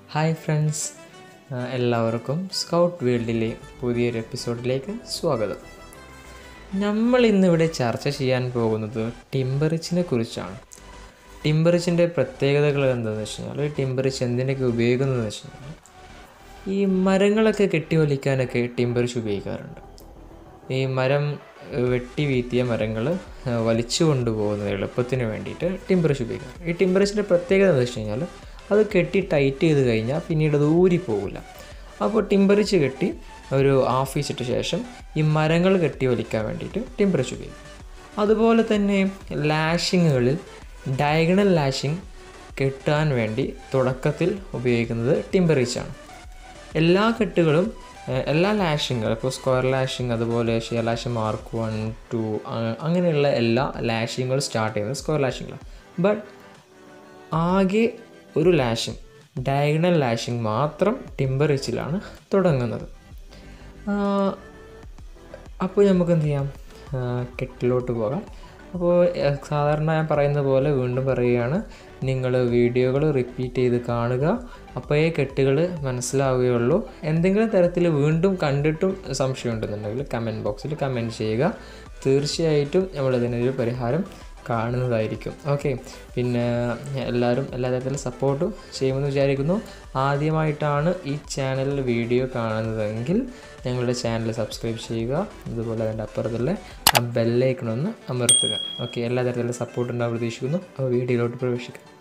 hi friends എല്ലാവർക്കും scout വേൾഡിലെ പുതിയൊരു എപ്പിസോഡിലേക്ക് സ്വാഗതം നമ്മൾ ഇന്നിവിടെ ചർച്ച ചെയ്യാൻ പോകുന്നത് ടിമ്പറിച്ചിനെ കുറിച്ചാണ് ടിമ്പറിച്ചിൻ്റെ പ്രത്യേകതകൾ എന്താണെന്ന് വെച്ച് കഴിഞ്ഞാൽ ടിമ്പറിച്ച് എന്തിനൊക്കെ ഉപയോഗിക്കുന്നതെന്ന് വെച്ച് കഴിഞ്ഞാൽ ഈ മരങ്ങളൊക്കെ കെട്ടിവലിക്കാനൊക്കെ ടിമ്പറിച്ച് ഉപയോഗിക്കാറുണ്ട് ഈ മരം ഏഹ്, വെട്ടി വീത്തിയ മരങ്ങൾ വലിച്ചു കൊണ്ടുപോകുന്നത് എളുപ്പത്തിന് വേണ്ടിയിട്ട് ടിമ്പറിച്ച് ഉപയോഗിക്കാം ഈ ടിമ്പറിച്ചിൻ്റെ പ്രത്യേകത എന്ന് വെച്ച് കഴിഞ്ഞാൽ അത് കെട്ടി ടൈറ്റ് ചെയ്ത് കഴിഞ്ഞാൽ പിന്നീട് അത് ഊരിപ്പോകില്ല അപ്പോൾ ടിമ്പറിച്ച് കെട്ടി ഒരു ആഫീസിട്ട് ശേഷം ഈ മരങ്ങൾ കെട്ടി വലിക്കാൻ വേണ്ടിയിട്ട് ടിമ്പറിച്ച് ഉപയോഗിക്കും അതുപോലെ തന്നെ ലാഷിങ്ങുകളിൽ ഡയഗണൽ ലാഷിങ് കെട്ടാൻ വേണ്ടി തുടക്കത്തിൽ ഉപയോഗിക്കുന്നത് ടിമ്പറിച്ചാണ് എല്ലാ കെട്ടുകളും ഏഹ്, എല്ലാ ലാഷിങ്ങുകൾ ഇപ്പോൾ സ്ക്വയർ ലാഷിങ് അതുപോലെ shear lashing mark one two അങ്ങനെയുള്ള എല്ലാ ലാഷിങ്ങുകളും സ്റ്റാർട്ട് ചെയ്യുന്നത് സ്ക്വയർ ലാഷിങ്ങിലാണ് ബട്ട് ആകെ ഒരു ലാഷിങ് ഡയഗണൽ ലാഷിങ് മാത്രം ടിമ്പറിച്ചിലാണ് തുടങ്ങുന്നത് അപ്പോൾ നമുക്ക് എന്ത് ചെയ്യാം ആ, കെട്ടിലോട്ട് പോകാം അപ്പോൾ ഏഹ്, സാധാരണ ഞാൻ പറയുന്ന പോലെ വീണ്ടും പറയുകയാണ് നിങ്ങൾ വീഡിയോകൾ റിപ്പീറ്റ് ചെയ്ത് കാണുക അപ്പോഴേ കെട്ടുകൾ മനസ്സിലാവുകയുള്ളൂ എന്തെങ്കിലും തരത്തിൽ വീണ്ടും കണ്ടിട്ടും സംശയം ഉണ്ടെന്നുണ്ടെങ്കിൽ കമൻറ്റ് ബോക്സിൽ കമൻറ്റ് ചെയ്യുക തീർച്ചയായിട്ടും നമ്മളിതിനൊരു പരിഹാരം കാണുന്നതായിരിക്കും ഓക്കെ പിന്നെ എല്ലാവരും എല്ലാ തരത്തിലും സപ്പോർട്ട് ചെയ്യുമെന്ന് വിചാരിക്കുന്നു ആദ്യമായിട്ടാണ് ഈ ചാനലിൽ വീഡിയോ കാണുന്നതെങ്കിൽ ഞങ്ങളുടെ ചാനൽ സബ്സ്ക്രൈബ് ചെയ്യുക അതുപോലെ അതിൻ്റെ അപ്പുറത്തുള്ള ആ ബെല്ലൈക്കണൊന്ന് അമർത്തുക ഓക്കെ എല്ലാ തരത്തിലുള്ള സപ്പോർട്ട് ഉണ്ടാവും പ്രതീക്ഷിക്കുന്നു അപ്പോൾ വീഡിയോയിലോട്ട് പ്രവേശിക്കാം